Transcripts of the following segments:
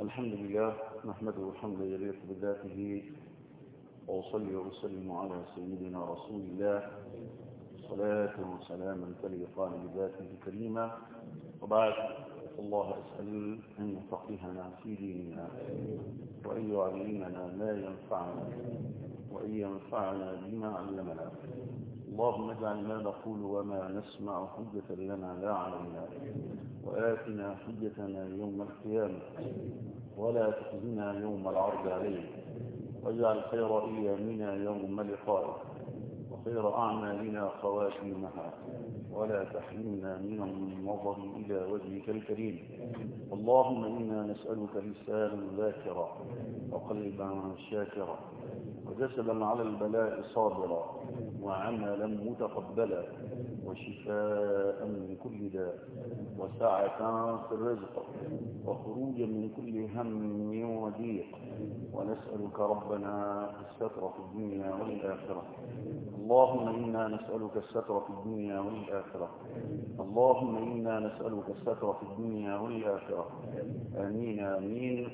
الحمد لله نحمده حمدا يليق بذاته وأصلي وأسلم على سيدنا رسول الله صلاة وسلاما تليقان بذاته الكريمة وبعد الله أسأل أن يفقهنا في ديننا وأن يعلمنا ما ينفعنا وأن ينفعنا بما علمنا اللهم اجعل ما نقول وما نسمع حجة لنا لا علينا وآتنا حجتنا يوم القيامة ولا تخزنا يوم العرض عليه واجعل خير أيامنا يوم لقائك وخير أعمالنا خواتيمها ولا تحرمنا من النظر إلى وجهك الكريم اللهم إنا نسألك لسانا ذاكرا وقلبا شاكرا وجسدا على البلاء صابرا وعملا متقبلا وشفاء من كل داء وسعة في الرزق وخروجا من كل هم وضيق ونسألك ربنا الستر في الدنيا والآخرة اللهم إنا نسألك الستر في الدنيا والآخرة اللهم إنا نسألك الستر في الدنيا والآخرة آمين آمين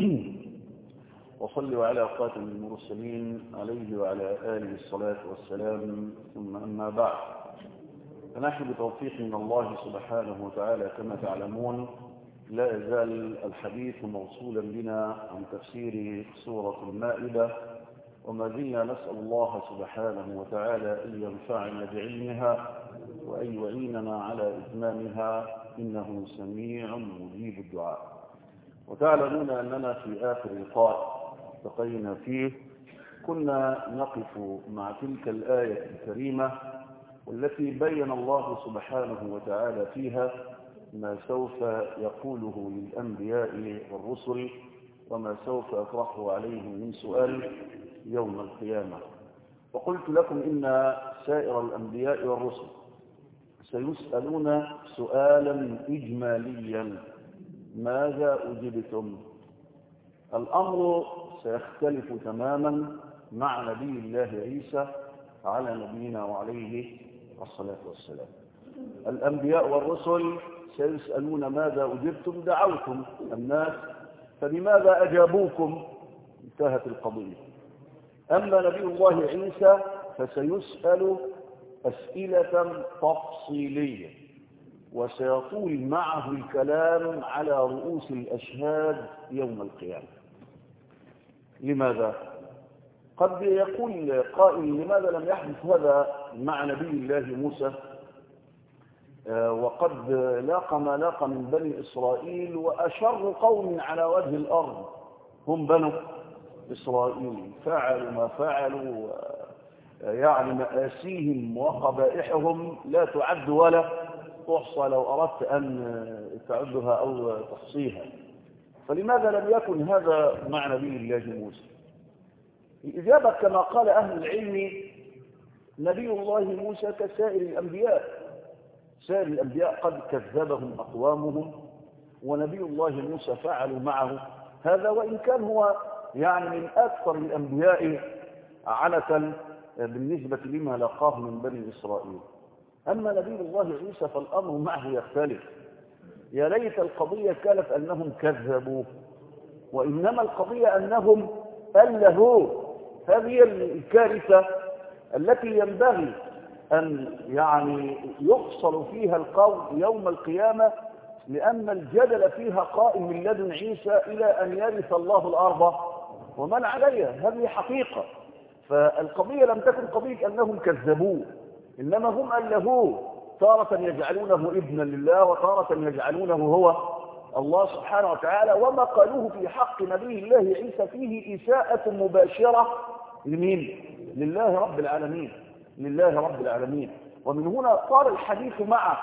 وصلوا على خاتم المرسلين عليه وعلى آله الصلاة والسلام ثم أما بعد فنحن بتوفيق من الله سبحانه وتعالى كما تعلمون لا يزال الحديث موصولا بنا عن تفسير سورة المائدة وما زلنا نسأل الله سبحانه وتعالى أن ينفعنا بعلمها وأن يعيننا على إتمامها إنه سميع مجيب الدعاء وتعلمون أننا في آخر لقاء التقينا فيه كنا نقف مع تلك الآية الكريمة والتي بين الله سبحانه وتعالى فيها ما سوف يقوله للأنبياء والرسل وما سوف يطرحه عليهم من سؤال يوم القيامة وقلت لكم إن سائر الأنبياء والرسل سيسألون سؤالا إجماليا ماذا أجبتم الأمر سيختلف تماما مع نبي الله عيسى على نبينا وعليه الصلاة والسلام الأنبياء والرسل سيسألون ماذا أجبتم دعوتم الناس فلماذا أجابوكم انتهت القضية أما نبي الله عيسى فسيسأل أسئلة تفصيلية وسيطول معه الكلام على رؤوس الأشهاد يوم القيامة لماذا؟ قد يقول قائل لماذا لم يحدث هذا مع نبي الله موسى وقد لاق ما لاق من بني إسرائيل وأشر قوم على وجه الأرض هم بنو إسرائيل فعلوا ما فعلوا يعني مآسيهم وقبائحهم لا تعد ولا تحصى لو أردت أن تعدها أو تحصيها فلماذا لم يكن هذا مع نبي الله موسى الإجابة كما قال أهل العلم نبي الله موسى كسائر الأنبياء سائر الأنبياء قد كذبهم أقوامهم ونبي الله موسى فعلوا معه هذا وإن كان هو يعني من أكثر الأنبياء عنة بالنسبة لما لقاه من بني إسرائيل أما نبي الله عيسى فالأمر معه يختلف يا ليت القضية كانت أنهم كذبوه وإنما القضية أنهم ألهوه هذه الكارثة التي ينبغي أن يعني يفصل فيها القول يوم القيامة لأن الجدل فيها قائم من لدن عيسى إلى أن يرث الله الأرض ومن عليها هذه حقيقة فالقضية لم تكن قضية أنهم كذبوه إنما هم ألهوه تارة يجعلونه ابنا لله وتارة يجعلونه هو الله سبحانه وتعالى وما قالوه في حق نبي الله عيسى فيه إساءة مباشرة لمين؟ لله رب العالمين لله رب العالمين ومن هنا طال الحديث معه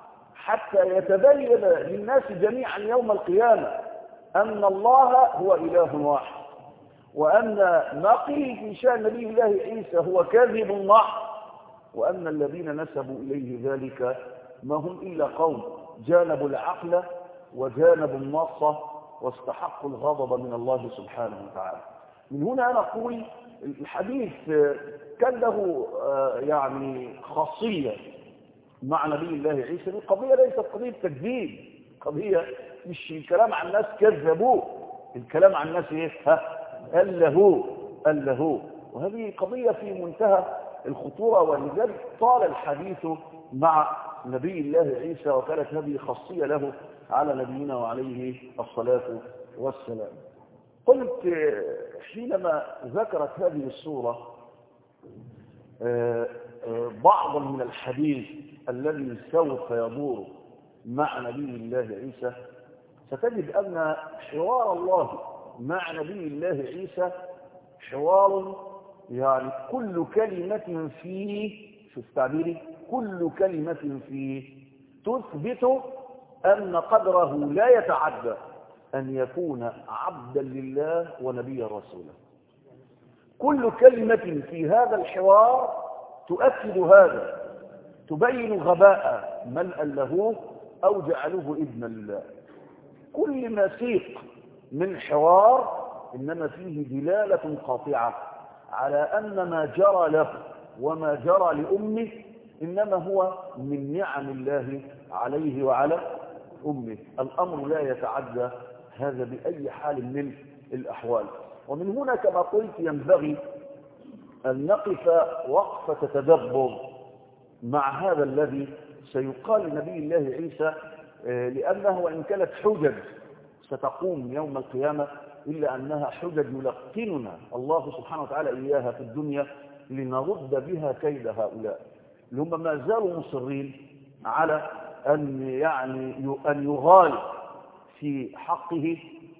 حتى يتبين للناس جميعا يوم القيامة أن الله هو إله واحد وأن ما قيل في شأن نبي الله عيسى هو كاذب محض وأن الذين نسبوا إليه ذلك ما هم إلا قوم جانبوا العقل وجانبوا النص واستحقوا الغضب من الله سبحانه وتعالى من هنا أنا أقول الحديث كان له يعني خاصية مع نبي الله عيسى القضية ليست قضية تكذيب قضية مش الكلام عن الناس كذبوه الكلام عن الناس ايه ها قال له قال له وهذه قضية في منتهى الخطورة ولذلك طال الحديث مع نبي الله عيسى وكانت هذه خاصية له على نبينا وعليه الصلاة والسلام قلت حينما ذكرت هذه السورة بعضا من الحديث الذي سوف يدور مع نبي الله عيسى ستجد أن حوار الله مع نبي الله عيسى حوار يعني كل كلمة فيه شوف تعبيري كل كلمة فيه تثبت أن قدره لا يتعدى أن يكون عبدا لله ونبيا رسولا كل كلمة في هذا الحوار تؤكد هذا تبين غباء من ألهوه أو جعلوه ابنا لله كل ما سيق من حوار إنما فيه دلالة قاطعة على أن ما جرى له وما جرى لأمه إنما هو من نعم الله عليه وعلى أمه الأمر لا يتعدى هذا بأي حال من الأحوال ومن هنا كما قلت ينبغي أن نقف وقفة تدبر مع هذا الذي سيقال لنبي الله عيسى لأنه وإن كانت حجج ستقوم يوم القيامة إلا أنها حجج يلقننا الله سبحانه وتعالى إياها في الدنيا لنرد بها كيد هؤلاء اللي هم ما زالوا مصرين على أن يعني أن يغال في حقه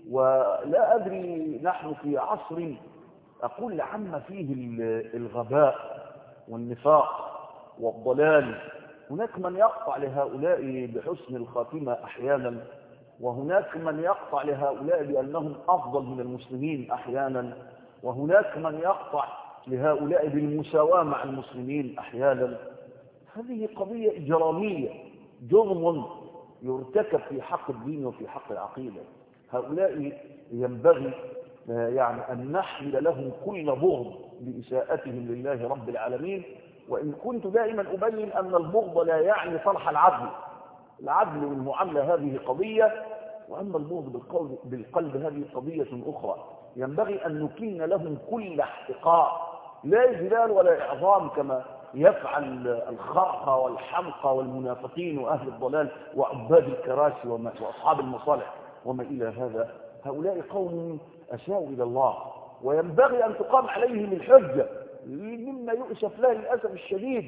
ولا أدري نحن في عصر أقول عم فيه الغباء والنفاق والضلال هناك من يقطع لهؤلاء بحسن الخاتمة أحيانا وهناك من يقطع لهؤلاء بأنهم أفضل من المسلمين أحيانا وهناك من يقطع لهؤلاء بالمساواة مع المسلمين أحيانا هذه قضية إجرامية جرم يرتكب في حق الدين وفي حق العقيدة هؤلاء ينبغي يعني أن نحمل لهم كل بغض بإساءتهم لله رب العالمين وإن كنت دائما أبين أن البغض لا يعني صلح العدل العدل والمعاملة هذه قضية وأما البغض بالقلب, بالقلب هذه قضية أخرى ينبغي أن نكن لهم كل احتقار لا إجلال ولا إعظام كما يفعل الخرقة والحمقى والمنافقين وأهل الضلال وعباد الكراسي وأصحاب المصالح وما إلى هذا هؤلاء قوم أساءوا إلى الله وينبغي أن تقام عليهم الحجة مما يؤسف له للأسف الشديد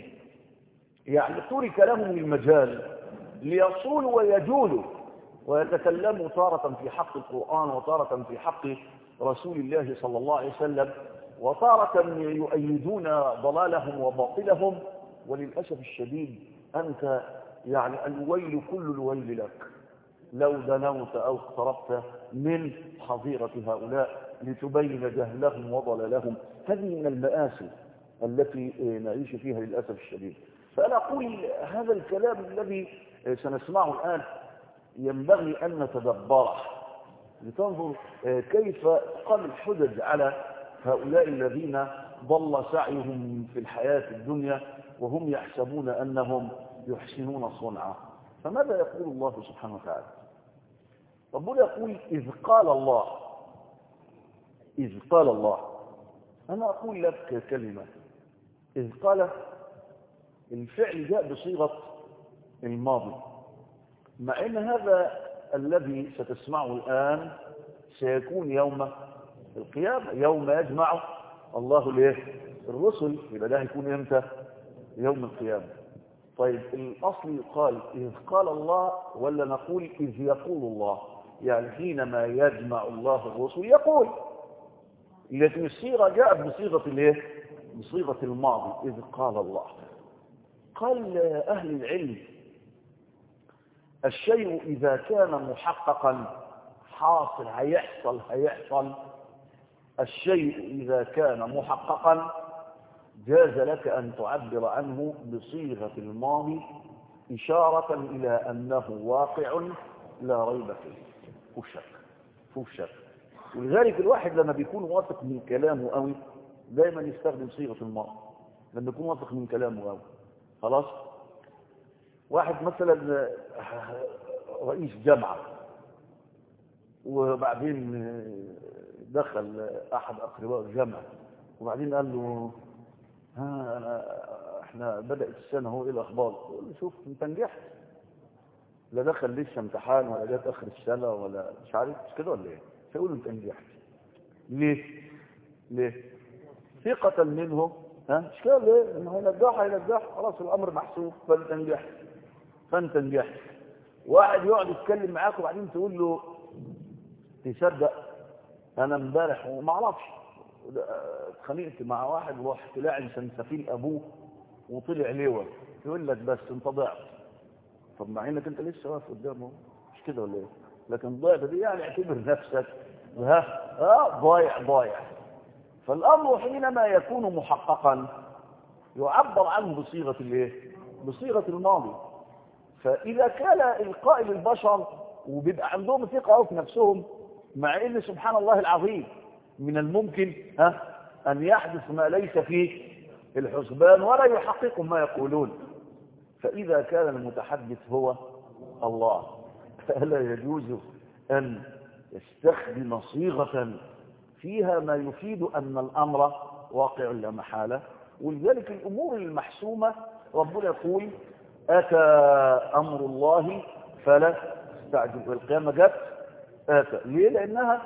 يعني ترك لهم المجال ليصولوا ويجولوا ويتكلموا تارة في حق القرآن وتارة في حق رسول الله صلى الله عليه وسلم وتارة يؤيدون ضلالهم وباطلهم وللأسف الشديد أنت يعني الويل كل الويل لك لو دنوت أو اقتربت من حظيرة هؤلاء لتبين جهلهم وضلالهم هذه من المآسي التي نعيش فيها للأسف الشديد فأنا أقول هذا الكلام الذي سنسمعه الآن ينبغي أن نتدبره لتنظر كيف قام الحجج على هؤلاء الذين ضل سعيهم في الحياة الدنيا وهم يحسبون أنهم يحسنون صنعا فماذا يقول الله سبحانه وتعالى ربنا يقول إذ قال الله إذ قال الله أنا أقول لك كلمة إذ قال الفعل جاء بصيغة الماضي مع أن هذا الذي ستسمعه الآن سيكون يوم القيامة يوم يجمع الله ليه الرسل يبقى ده هيكون امتى يوم القيامة طيب الأصل يقال إذ قال الله ولا نقول إذ يقول الله يعني حينما يجمع الله الرسل يقول لكن الصيغة جاءت بصيغة الايه بصيغة الماضي إذ قال الله قال أهل العلم الشيء إذا كان محققا حاصل هيحصل هيحصل الشيء إذا كان محققا جاز لك أن تعبر عنه بصيغة الماضي إشارة إلى أنه واقع لا ريب فيه فوق شك فوق شك ولذلك الواحد لما بيكون واثق من كلامه قوي دايما يستخدم صيغة الماضي لما يكون واثق من كلامه قوي خلاص واحد مثلا رئيس جامعة وبعدين دخل احد اقرباء الجامعه وبعدين قال له ها أنا احنا بدات السنه هو ايه الاخبار يقول له شوف انت نجحت لا دخل لسه امتحان ولا جت اخر السنه ولا مش عارف مش كده ولا ايه فيقول له انت نجحت ليه ليه ثقه منه ها مش كده ليه انه هينجح هينجح خلاص الامر محسوب فانت نجحت فانت نجحت واحد يقعد يتكلم معاك وبعدين تقول له تصدق انا امبارح وما اعرفش اتخانقت مع واحد ورحت لاعب سنسفيل ابوه وطلع لواء يقول لك بس انت ضعت طب مع انك انت لسه واقف قدامه مش كده ولا ايه لكن ضعت دي يعني اعتبر نفسك ها اه ضايع ضايع فالامر حينما يكون محققا يعبر عنه بصيغه الايه بصيغه الماضي فاذا كان القائل البشر وبيبقى عندهم ثقه في نفسهم مع ان سبحان الله العظيم من الممكن ها ان يحدث ما ليس فيه الحسبان ولا يحقق ما يقولون فاذا كان المتحدث هو الله فلا يجوز ان يستخدم صيغه فيها ما يفيد ان الامر واقع لا محاله ولذلك الامور المحسومه ربنا يقول اتى امر الله فلا تستعجل والقيامه جت اتى ليه لانها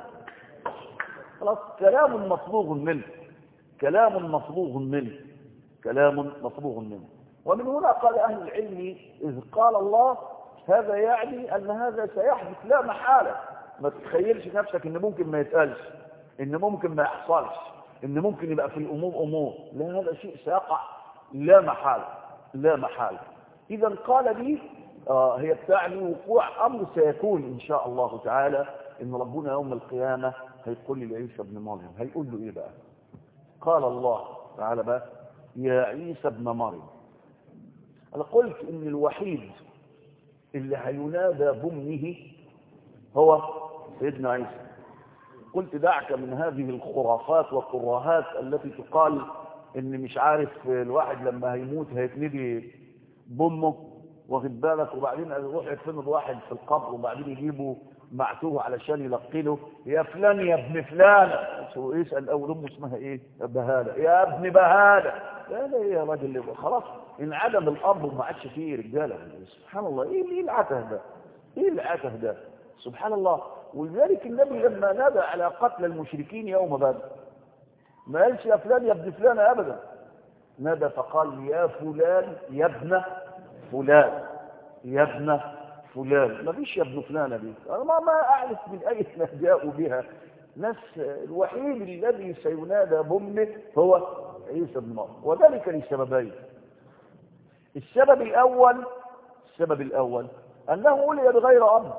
خلاص كلام مفروغ منه كلام مفروغ منه كلام مفروغ منه ومن هنا قال اهل العلم اذ قال الله هذا يعني ان هذا سيحدث لا محاله ما تتخيلش نفسك ان ممكن ما يتقالش ان ممكن ما يحصلش ان ممكن يبقى في الامور امور لا هذا شيء سيقع لا محاله لا محاله اذا قال لي آه هي بتعني وقوع امر سيكون ان شاء الله تعالى ان ربنا يوم القيامه هيقول لي لعيسى ابن مريم هيقول له ايه بقى قال الله تعالى بقى يا عيسى ابن مريم انا قلت ان الوحيد اللي هينادى بامه هو سيدنا عيسى قلت دعك من هذه الخرافات والكراهات التي تقال ان مش عارف الواحد لما هيموت هيتندي بامه واخد بالك وبعدين يروح يدفن الواحد في القبر وبعدين يجيبوا معتوه علشان يلقنه يا فلان يا ابن فلان يسال اول امه اسمها ايه بهاله يا ابن بهاله لا لا يا راجل خلاص انعدم الاب وما عادش فيه رجاله سبحان الله ايه ايه العته ده ايه العته ده سبحان الله ولذلك النبي لما نادى على قتل المشركين يوم بدر ما قالش يا فلان يا ابن فلان ابدا نادى فقال يا فلان يا ابن فلان يا ابن فلان ما فيش يا ابن فلانه دي انا ما ما اعرف من اين جاءوا بها ناس الوحيد الذي سينادى بامه هو عيسى بن مريم وذلك لسببين السبب الاول السبب الاول انه ولد بغير اب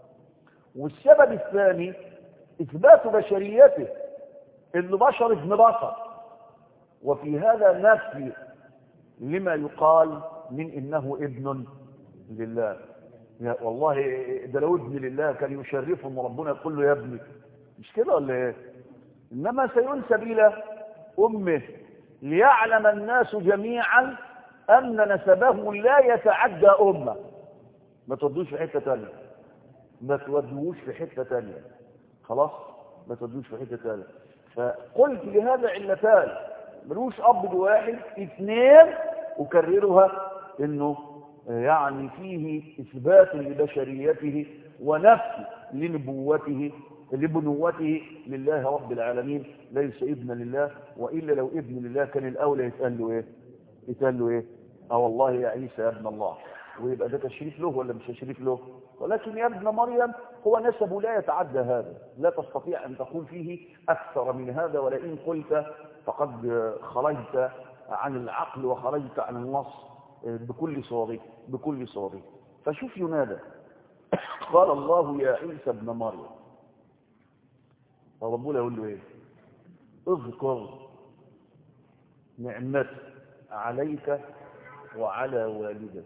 والسبب الثاني اثبات بشريته انه بشر ابن بشر وفي هذا نفي لما يقال من انه ابن لله يا والله ده لو ابن لله كان يشرفه ان ربنا يقول له يا ابني مش كده ولا ايه انما سينسب الى امه ليعلم الناس جميعا ان نسبه لا يتعدى امه ما تودوش في حته ثانيه ما تودوش في حته ثانيه خلاص ما تودوش في حته ثانيه فقلت لهذا علتان ملوش اب واحد اثنين اكررها انه يعني فيه إثبات لبشريته ونفي لنبوته لبنوته لله رب العالمين ليس ابن لله وإلا لو ابن لله كان الأولى يتقال له إيه يتقال له إيه اه والله يا عيسى يا ابن الله ويبقى ده تشريف له ولا مش تشريف له ولكن يا ابن مريم هو نسبه لا يتعدى هذا لا تستطيع أن تقول فيه أكثر من هذا ولئن قلت فقد خرجت عن العقل وخرجت عن النص بكل صوره بكل صوره فشوف ينادى قال الله يا عيسى ابن مريم فربنا يقول له ايه اذكر نعمتي عليك وعلى والدتك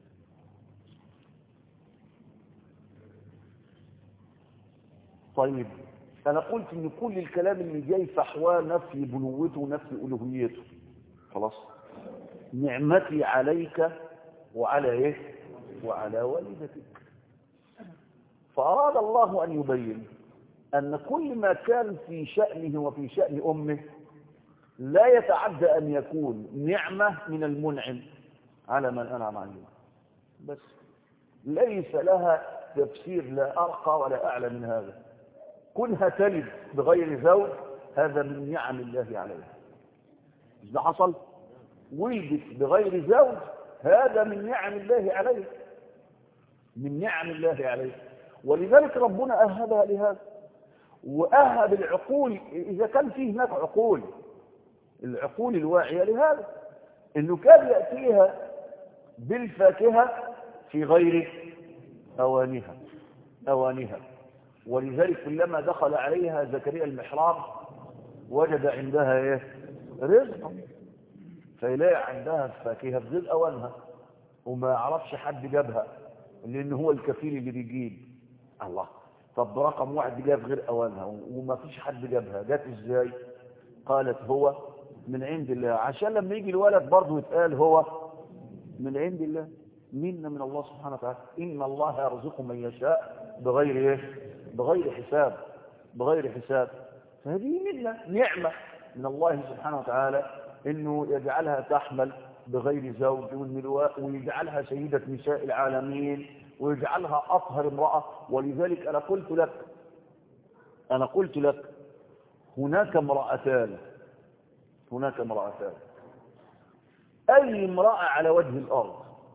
طيب انا قلت ان كل الكلام اللي جاي فحواه نفي بنوته ونفي الوهيته خلاص نعمتي عليك وعلى ايه وعلى والدتك فأراد الله أن يبين أن كل ما كان في شأنه وفي شأن أمه لا يتعدى أن يكون نعمة من المنعم على من أنعم عليه بس ليس لها تفسير لا أرقى ولا أعلى من هذا كونها تلد بغير زوج هذا من نعم الله عليها مش ده حصل ولدت بغير زوج هذا من نعم الله عليه من نعم الله عليه ولذلك ربنا أهبها لهذا وأهب العقول إذا كان فيه هناك عقول العقول الواعية لهذا إنه كان يأتيها بالفاكهة في غير أوانها أوانها ولذلك كلما دخل عليها زكريا المحراب وجد عندها إيه رزقا فيلاقي عندها الفاكهة في غير أوانها وما يعرفش حد جابها لأن هو الكفيل اللي بيجيب الله طب رقم واحد جاب غير أوانها وما فيش حد جابها جات إزاي قالت هو من عند الله عشان لما يجي الولد برضه يتقال هو من عند الله منا من الله سبحانه وتعالى إن الله يرزق من يشاء بغير إيه بغير حساب بغير حساب فهذه منا نعمة من الله سبحانه وتعالى إنه يجعلها تحمل بغير زوج ويجعلها سيدة نساء العالمين ويجعلها أطهر امرأة ولذلك أنا قلت لك أنا قلت لك هناك امرأتان هناك امرأتان أي امرأة على وجه الأرض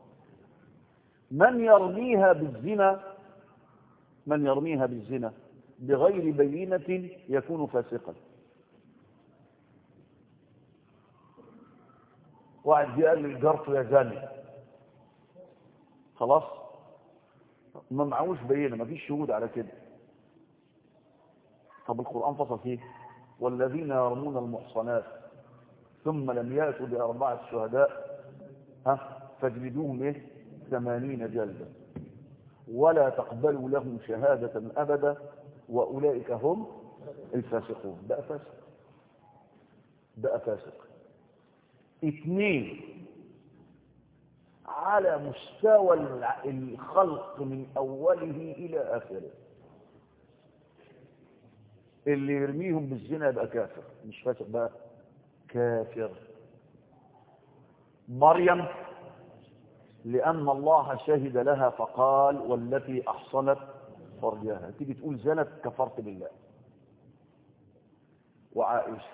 من يرميها بالزنا من يرميها بالزنا بغير بينة يكون فاسقا واحد جاء لي الجرف يا زاني خلاص ما معهوش بينه ما فيش شهود على كده طب القرآن فصل فيه والذين يرمون المحصنات ثم لم يأتوا بأربعة شهداء ها فاجلدوهم ايه ثمانين جلدة ولا تقبلوا لهم شهادة أبدا وأولئك هم الفاسقون بقى فاسق بقى فاسق اثنين على مستوى الخلق من أوله إلى آخره اللي يرميهم بالزنا يبقى كافر مش فاسق بقى كافر مريم لأن الله شهد لها فقال والتي أحصنت فرجها تيجي تقول زنت كفرت بالله وعائشة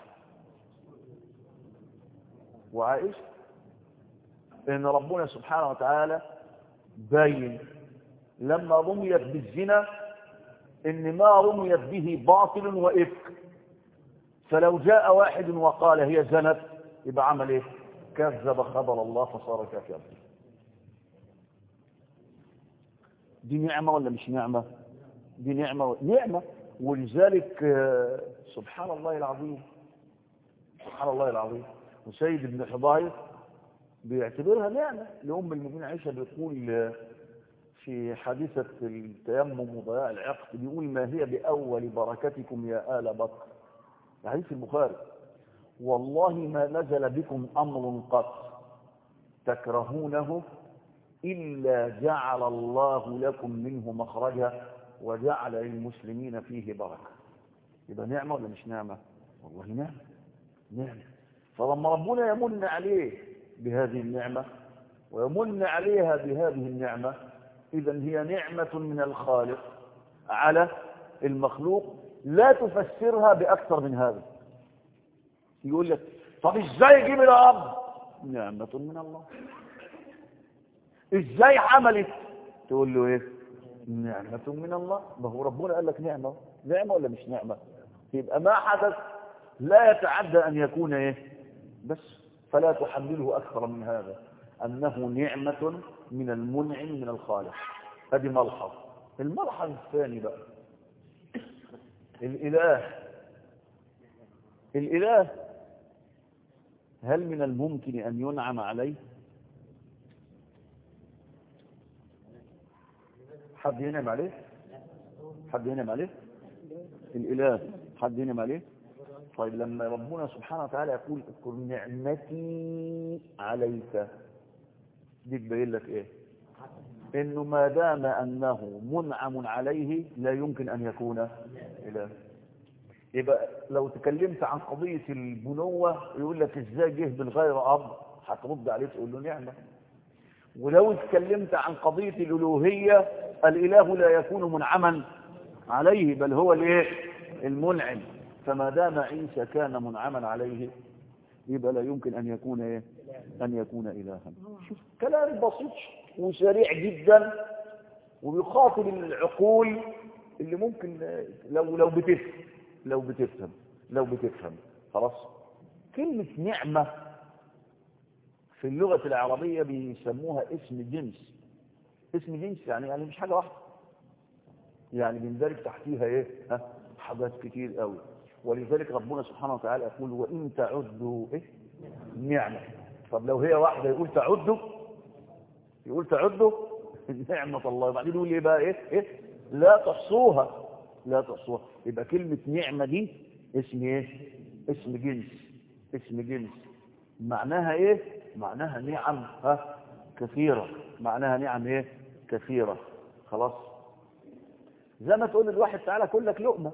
وعائشة إن ربنا سبحانه وتعالى باين لما رميت بالزنا إن ما رميت به باطل وإفك فلو جاء واحد وقال هي زنت يبقى عمل إيه كذب خبر الله فصار كافرا دي نعمة ولا مش نعمة دي نعمة و... نعمة ولذلك سبحان الله العظيم سبحان الله العظيم وسيد ابن حضاير بيعتبرها نعمة لأم المؤمنين عائشة بيقول في حادثة التيمم وضياع العقد بيقول ما هي بأول بركتكم يا آل بكر حديث البخاري والله ما نزل بكم أمر قط تكرهونه إلا جعل الله لكم منه مخرجا وجعل للمسلمين فيه بركة يبقى نعمة ولا مش نعمة والله نعمة نعمة فلما ربنا يمن عليه بهذه النعمة ويمن عليها بهذه النعمة إذا هي نعمة من الخالق على المخلوق لا تفسرها بأكثر من هذا يقول لك طب ازاي يجيب الأب نعمة من الله ازاي حملت تقول له ايه نعمة من الله ما هو ربنا قال لك نعمة نعمة ولا مش نعمة يبقى ما حدث لا يتعدى أن يكون ايه بس فلا تحمله أكثر من هذا أنه نعمة من المنعم من الخالق هذه ملحظ الملحظ الثاني بقى الإله الإله هل من الممكن أن ينعم عليه حد ينعم عليه حد ينعم عليه الإله حد ينعم عليه طيب لما ربنا سبحانه وتعالى يقول اذكر نعمتي عليك دي تبين لك ايه انه ما دام انه منعم عليه لا يمكن ان يكون اله يبقى لو تكلمت عن قضية البنوة يقول لك ازاي جه بالغير اب هترد عليه تقول له نعمة ولو اتكلمت عن قضية الالوهية الاله لا يكون منعما عليه بل هو الايه المنعم فما دام عيسى كان منعما عليه يبقى لا يمكن ان يكون ايه ان يكون الها شوف كلام بسيط وسريع جدا وبيخاطب العقول اللي ممكن لو لو بتفهم لو بتفهم لو بتفهم خلاص كلمة نعمة في اللغة العربية بيسموها اسم جنس اسم جنس يعني يعني مش حاجة واحدة يعني بيندرج تحتيها ايه ها حاجات كتير قوي ولذلك ربنا سبحانه وتعالى يقول وان تعدوا ايه نعمة طب لو هي واحدة يقول تعدوا يقول تعدوا نعمة الله وبعدين يقول ايه بقى ايه ايه لا تحصوها لا تحصوها يبقى كلمة نعمة دي اسم ايه اسم جنس اسم جنس معناها ايه معناها نعم ها كثيرة معناها نعم ايه كثيرة خلاص زي ما تقول للواحد تعالى كل لك لقمة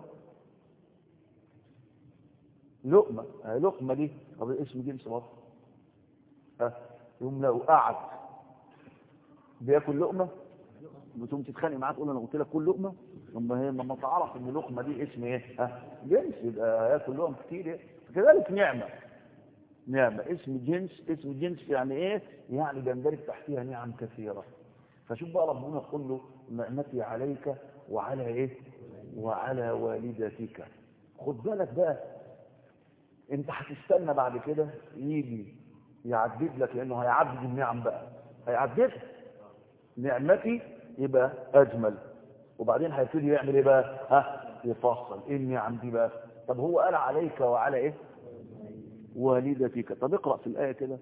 لقمة آه لقمة دي طب اسم جنس برضه ها يوم لو قعد بياكل لقمة بتقوم تتخانق معاه تقول انا قلت لك كل لقمه لما هي لما تعرف ان لقمه دي اسم ايه ها جنس يبقى هياكل لقم كتير إيه؟ كذلك نعمه نعمه اسم جنس اسم جنس يعني ايه يعني بيندرج تحتها نعم كثيره فشوف بقى ربنا يقول له نعمتي عليك وعلى ايه وعلى والدتك خد بالك بقى انت هتستنى بعد كده يجي يعدد لك لانه هيعدد النعم بقى هيعددها نعمتي يبقى اجمل وبعدين هيبتدي يعمل ايه بقى ها يفصل ايه النعم دي بقى طب هو قال عليك وعلى ايه والدتك طب اقرا في الايه كده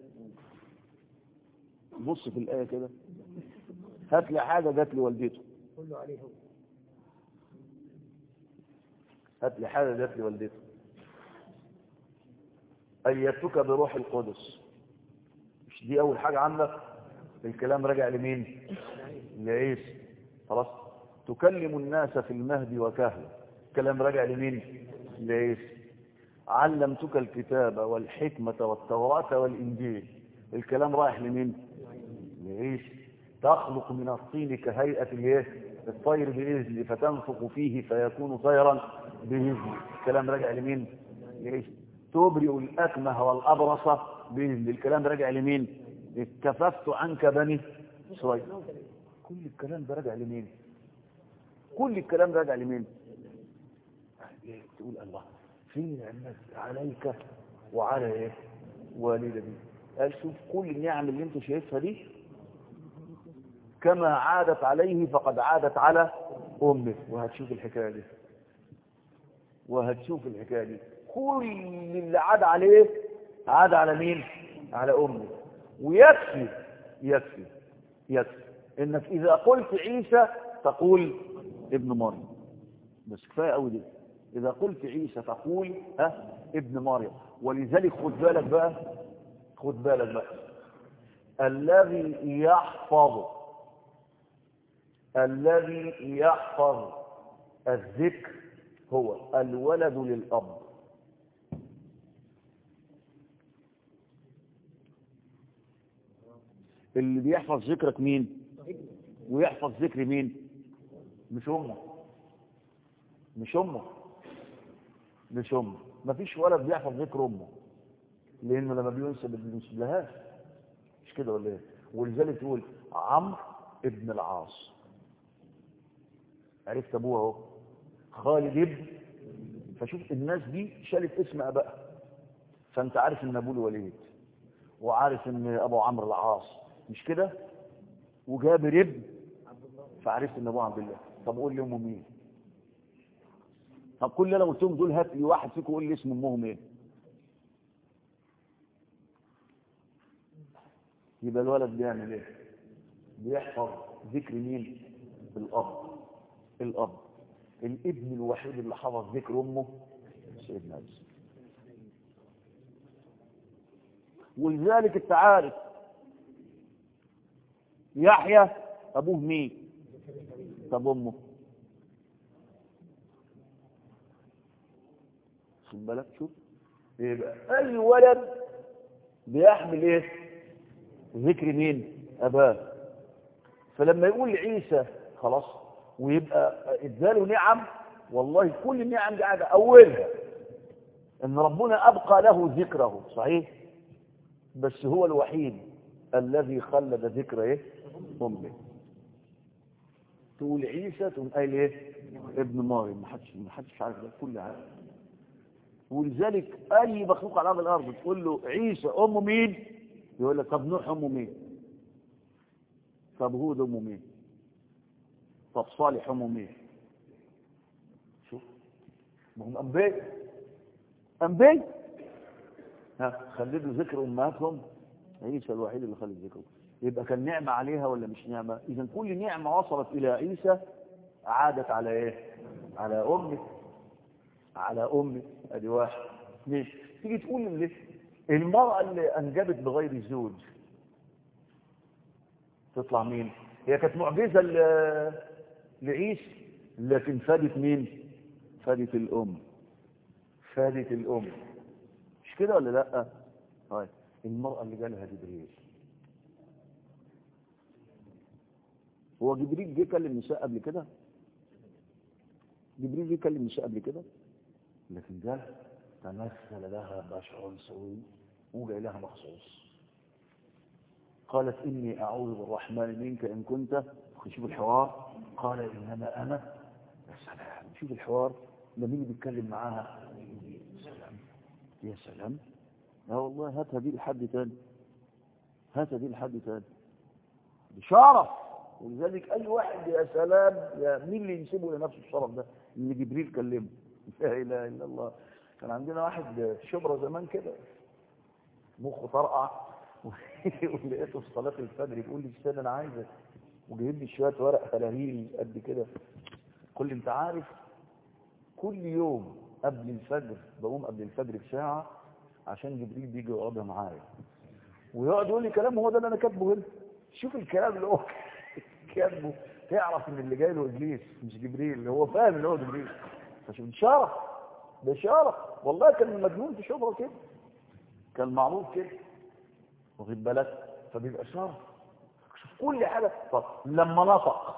بص في الايه كده هات لي حاجه جات لي والدته كله عليه هو هات لي حاجه جات لي والدته ايتك بروح القدس مش دي اول حاجه عندك الكلام راجع لمين لعيسى خلاص تكلم الناس في المهد وكهلا الكلام راجع لمين لعيسى علمتك الكتاب والحكمة والتوراة والإنجيل الكلام رايح لمين لعيسى تخلق من الطين كهيئة الايه الطير بإذن فتنفخ فيه فيكون طيرا بإذن الكلام راجع لمين لعيسى تبرئ الأكمه والأبرص بإذن الكلام راجع لمين كففت عنك بني إسرائيل كل الكلام ده راجع لمين كل الكلام ده راجع لمين تقول الله فين نعمت عليك وعلى ايه والدتي قال شوف كل النعم اللي انت شايفها دي كما عادت عليه فقد عادت على امه وهتشوف الحكايه دي وهتشوف الحكايه دي كل اللي عاد عليه عاد على مين على امه ويكفي يكفي يكفي انك اذا قلت عيسى تقول ابن مريم بس كفايه قوي دي اذا قلت عيسى تقول ها ابن مريم ولذلك خد بالك بقى خد بالك بقى الذي يحفظ الذي يحفظ الذكر هو الولد للاب اللي بيحفظ ذكرك مين ويحفظ ذكر مين مش امه مش امه مش امه مفيش ولد بيحفظ ذكر امه لانه لما بينسب ما بينسبلهاش مش كده ولا ايه ولذلك تقول عمرو ابن العاص عرفت ابوه اهو خالد ابن فشوف الناس دي شالت اسم ابائها فانت عارف ان ابوه الوليد وعارف ان ابو عمرو العاص مش كده وجابر ابن فعرفت ان ابوه عبد الله طب قول لي امه مين طب كل اللي انا قلتهم دول هات لي واحد فيكم قول لي اسم امهم ايه يبقى الولد بيعمل ايه بيحفظ ذكر مين الاب الاب الابن الوحيد اللي حفظ ذكر امه سيدنا عيسى ولذلك انت عارف يحيى ابوه مين طب امه خد بالك شوف يبقى اي ولد بيحمل ايه ذكر مين اباه فلما يقول عيسى خلاص ويبقى اداله نعم والله كل النعم دي قاعده اولها ان ربنا ابقى له ذكره صحيح بس هو الوحيد الذي خلد ذكر ايه امه تقول عيسى تقول قايل ايه ابن مريم ما حدش ما حدش عارف ده كل عارف ولذلك اي مخلوق على ارض الارض تقول له عيسى امه مين يقول لك طب نوح امه مين طب هود امه مين طب صالح امه مين شوف ما هم انبياء انبياء ها خلدوا ذكر امهاتهم عيسى الوحيد اللي خلد ذكره يبقى كان نعمة عليها ولا مش نعمة اذا كل نعمة وصلت الى عيسى عادت على ايه على امه على امه ادي واحد اثنين تيجي تقول اللي المرأة اللي انجبت بغير زوج تطلع مين هي كانت معجزة ل- لعيسى لكن فادت مين فادت الام فادت الام مش كده ولا لا طيب المرأة اللي جالها جبريل هو جبريل جه كلم النساء قبل كده جبريل جه كلم النساء قبل كده لكن ده تمثل لها بشر سوي وجاي لها مخصوص قالت إني أعوذ بالرحمن منك إن كنت شوف الحوار قال إنما أنا يا سلام شوف الحوار لما يجي بيتكلم معاها يا سلام يا سلام لا والله هاتها دي لحد تاني هاتها دي لحد تاني بشرف ولذلك أي واحد يا سلام يا مين اللي ينسبه لنفسه الشرف ده إن جبريل كلمه لا إله إلا الله كان عندنا واحد في شبرا زمان كده مخه طرقع ولقيته في صلاة الفجر يقول لي استنى أنا عايزك وجايب لي شوية ورق هلاهيل قد كده قل لي أنت عارف كل يوم قبل الفجر بقوم قبل الفجر بساعة عشان جبريل بيجي يقعدها معايا ويقعد يقول لي كلام هو ده اللي أنا كاتبه هنا شوف الكلام اللي هو كاتبه تعرف ان اللي جاي له ابليس مش جبريل اللي هو فاهم اللي هو جبريل فشوف شرف ده شرف والله كان مجنون في شبرا كده كان معروف كده واخد بالك فبيبقى شرف شوف كل حاجه طب لما نطق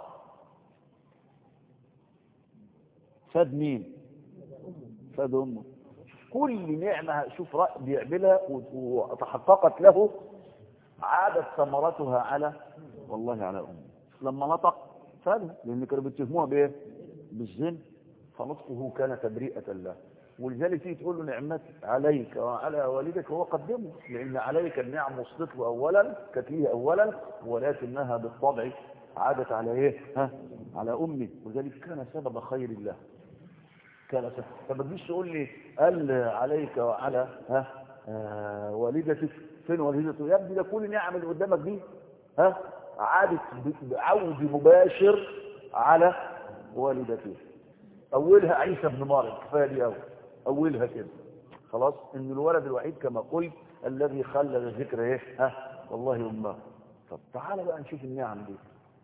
فاد مين فاد امه شوف كل نعمه شوف رأ- بيعملها و- وتحققت له عادت ثمرتها على والله على امه لما نطق فاد لان كانوا بيتهموها بايه بالزنا فنطقه كان تبرئه له ولذلك تيجي تقول له نعمت عليك وعلى والدك هو قدمه لان عليك النعم وصلت له اولا كانت ليه اولا ولكنها بالطبع عادت على ايه ها على امي ولذلك كان سبب خير الله كان سبب فما تجيش تقول لي قال عليك وعلى ها آه والدتك فين والدته يا ابني ده كل نعم اللي قدامك دي ها عادت بعود مباشر على والدته اولها عيسى بن مريم كفايه دي قوي اولها كده خلاص ان الولد الوحيد كما قلت الذي خلد ذكر ايه ها والله امه طب تعالى بقى نشوف النعم دي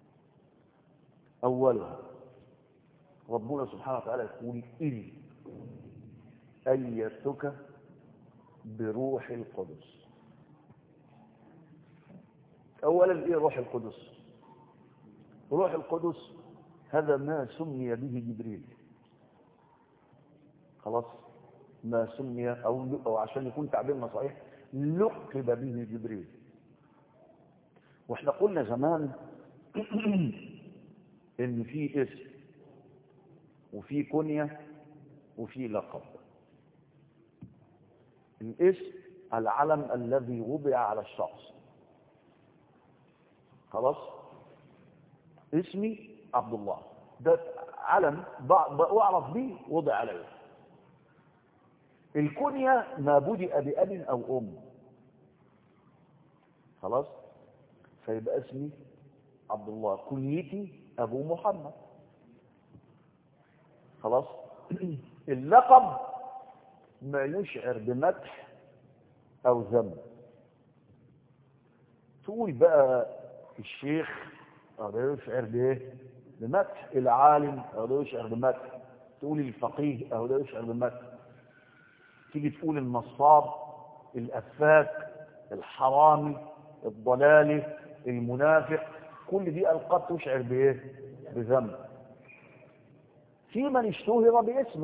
اولها ربنا سبحانه وتعالى يقول إذ أيتك بروح القدس أولا إيه روح القدس روح القدس هذا ما سمي به جبريل خلاص ما سمي أو, أو عشان يكون تعبيرنا صحيح لقب به جبريل واحنا قلنا زمان ان في اسم وفي كنية وفي لقب الاسم العلم الذي وضع على الشخص خلاص اسمي عبد الله ده علم بعرف به وضع عليه الكنية ما بدأ بأب أو أم خلاص فيبقى اسمي عبد الله كنيتي أبو محمد خلاص اللقب ما يشعر بمدح او ذم تقول بقى الشيخ هذا يشعر بايه بمدح العالم هذا يشعر بمدح تقول الفقيه هذا يشعر بمدح تيجي تقول النصاب الافاك الحرامي الضلالي المنافق كل دي القاب تشعر بايه بذنب في من اشتهر باسمه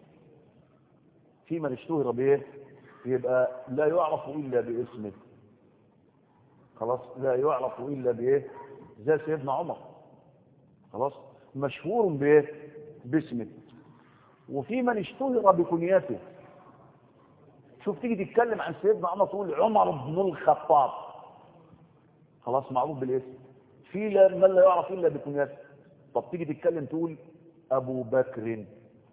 في من اشتهر بايه يبقى لا يعرف الا باسمه خلاص لا يعرف الا بايه زي سيدنا عمر خلاص مشهور بايه باسمه وفي من اشتهر بكنيته شوف تيجي تتكلم عن سيدنا عمر تقول عمر بن الخطاب خلاص معروف بالاسم في لا- من لا يعرف الا بكنيته طب تيجي تتكلم تقول ابو بكر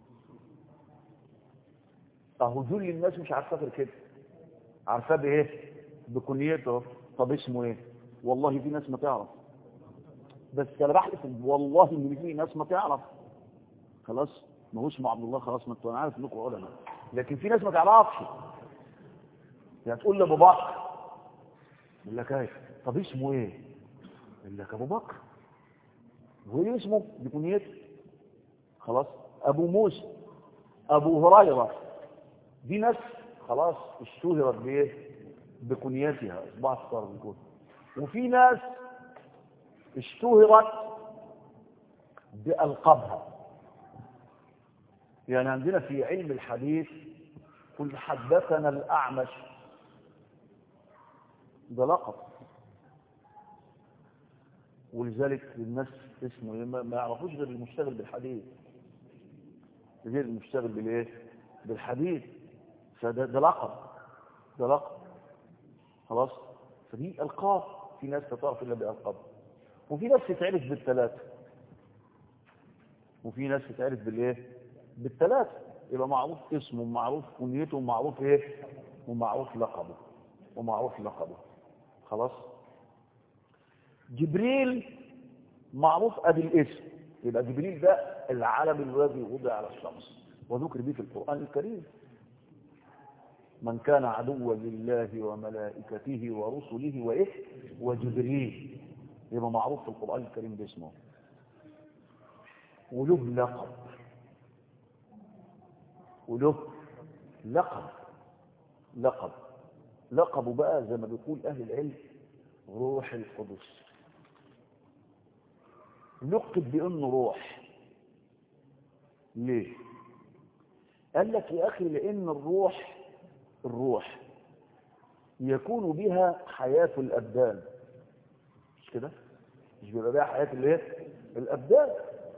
اهو جل الناس مش عارفاه غير كده عارفاه بايه بكنيته طب اسمه ايه والله في ناس ما تعرف بس انا بحلف والله ان في ناس ما تعرف خلاص ما هو اسمه عبد الله خلاص ما انتوا انا عارف انكم علماء لكن في ناس ما تعرفش يعني تقول لابو بكر يقول لك ايه طب اسمه ايه يقول لك ابو بكر وايه اسمه بكنيته خلاص ابو موسى ابو هريره دي ناس خلاص اشتهرت بايه بكنيتها اصبحت صار بكون وفي ناس اشتهرت بألقابها يعني عندنا في علم الحديث قل حدثنا الأعمش ده لقب ولذلك الناس اسمه إيه؟ ما ما يعرفوش غير المشتغل بالحديث غير المشتغل بالايه بالحديث فده ده لقب ده لقب خلاص فدي القاب في ناس لا تعرف الا بالقاب وفي ناس تتعرف بالثلاثه وفي ناس تتعرف بالايه بالثلاثه يبقى معروف اسمه ومعروف كنيته ومعروف ايه ومعروف لقبه ومعروف لقبه خلاص جبريل معروف ادي الاسم يبقى جبريل ده العلم الذي وضع على الشخص وذكر به في القران الكريم من كان عدوا لله وملائكته ورسله وايه وجبريل يبقى معروف في القران الكريم باسمه وله لقب وله لقب لقب لقبه بقى زي ما بيقول اهل العلم روح القدس لقب بانه روح ليه قال لك يا اخي لان الروح الروح يكون بها حياة الأبدان مش كده مش بيبقى بها حياة الايه الأبدان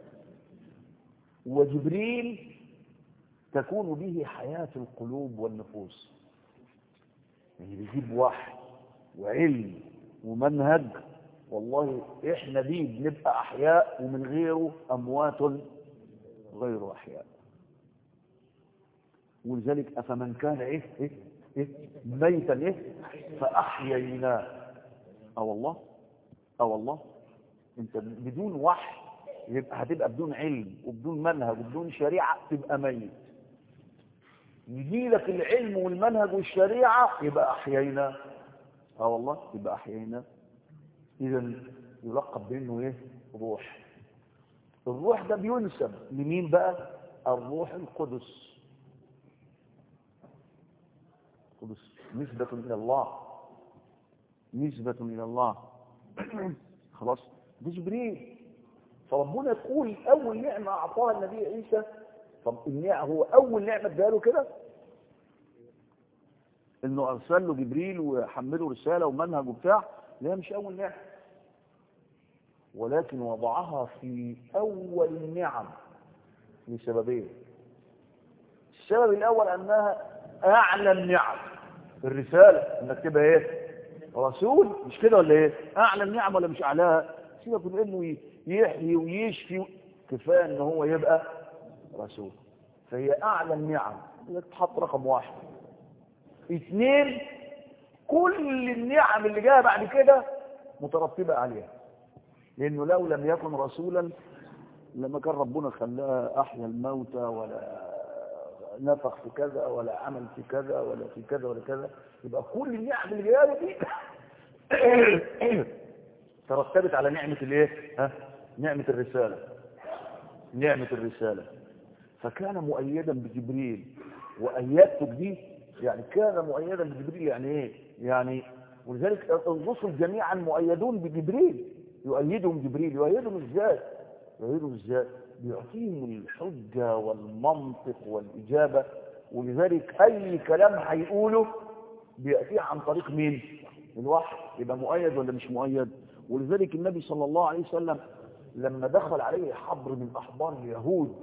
وجبريل تكون به حياة القلوب والنفوس يعني بيجيب وحي وعلم ومنهج والله احنا دي بنبقى احياء ومن غيره اموات غير احياء ولذلك افمن كان ايه ايه ايه ميتا ايه فاحييناه اه والله اه والله انت بدون وحي يبقى هتبقى بدون علم وبدون منهج وبدون شريعه تبقى ميت يجي لك العلم والمنهج والشريعه يبقى احييناه اه والله يبقى احييناه اذا يلقب بانه ايه روح الروح ده بينسب لمين بقى الروح القدس القدس نسبة إلى الله نسبة إلى الله خلاص ده جبريل فربنا يقول أول نعمة أعطاها النبي عيسى طب النعمة هو أول نعمة اداها له كده إنه أرسل له جبريل وحمله رسالة ومنهج وبتاع لا مش أول نعمة ولكن وضعها في أول النعم لسببين السبب الأول أنها أعلى النعم الرسالة إنك تبقى إيه رسول مش كده ولا إيه أعلى النعم ولا مش أعلاها سيبك من إنه يحيي ويشفي كفاية إن هو يبقى رسول فهي أعلى النعم إنك تحط رقم واحد اثنين كل النعم اللي جايه بعد كده مترتبه عليها لانه لو لم يكن رسولا لما كان ربنا خلاه احيا الموتى ولا نفخ في كذا ولا عمل في كذا ولا في كذا ولا كذا يبقى كل النعم اللي جايه له دي ترتبت على نعمة الايه ها نعمة الرسالة نعمة الرسالة فكان مؤيدا بجبريل وأيدته دي يعني كان مؤيدا بجبريل يعني ايه يعني ولذلك الرسل جميعا مؤيدون بجبريل يؤيدهم جبريل يؤيدهم ازاي يؤيدهم ازاي بيعطيهم الحجة والمنطق والإجابة ولذلك أي كلام هيقوله بيأتيه عن طريق مين الوحي يبقى مؤيد ولا مش مؤيد ولذلك النبي صلى الله عليه وسلم لما دخل عليه حبر من أحبار اليهود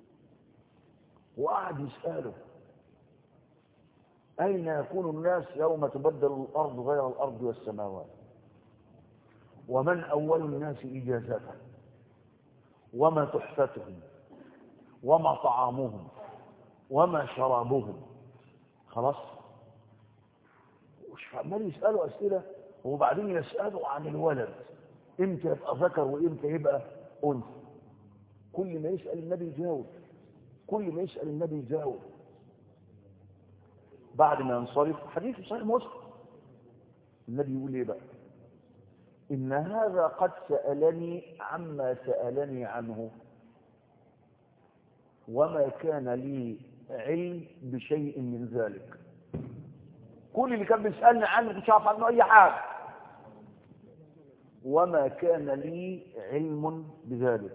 وقعد يسأله أين يكون الناس يوم تبدل الأرض غير الأرض والسماوات ومن أول الناس إجازة وما تحفتهم وما طعامهم وما شرابهم خلاص مش عمال يسألوا أسئلة وبعدين يسألوا عن الولد امتى يبقى ذكر وامتى يبقى أنثى كل ما يسأل النبي يجاوب كل ما يسأل النبي يجاوب بعد ما ينصرف حديث صحيح مسلم النبي يقول ايه بقى ان هذا قد سألني عما سألني عنه وما كان لي علم بشيء من ذلك كل اللي كان بيسألني عنه مش عارف عنه اي حاجة وما كان لي علم بذلك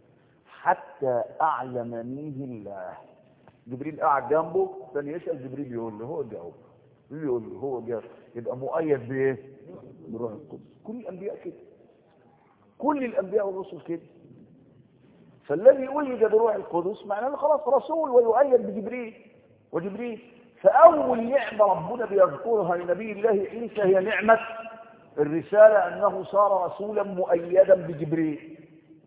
حتى أعلمنيه الله جبريل قاعد جنبه ثاني يسأل جبريل يقول له هو جاوب يقول له هو جاوب يبقى مؤيد بايه بروح القدس كل الانبياء كده كل الانبياء والرسل كده فالذي ولد بروح القدس معناه انه خلاص رسول ويؤيد بجبريل وجبريل فاول نعمه ربنا بيذكرها لنبي الله عيسى هي نعمه الرساله انه صار رسولا مؤيدا بجبريل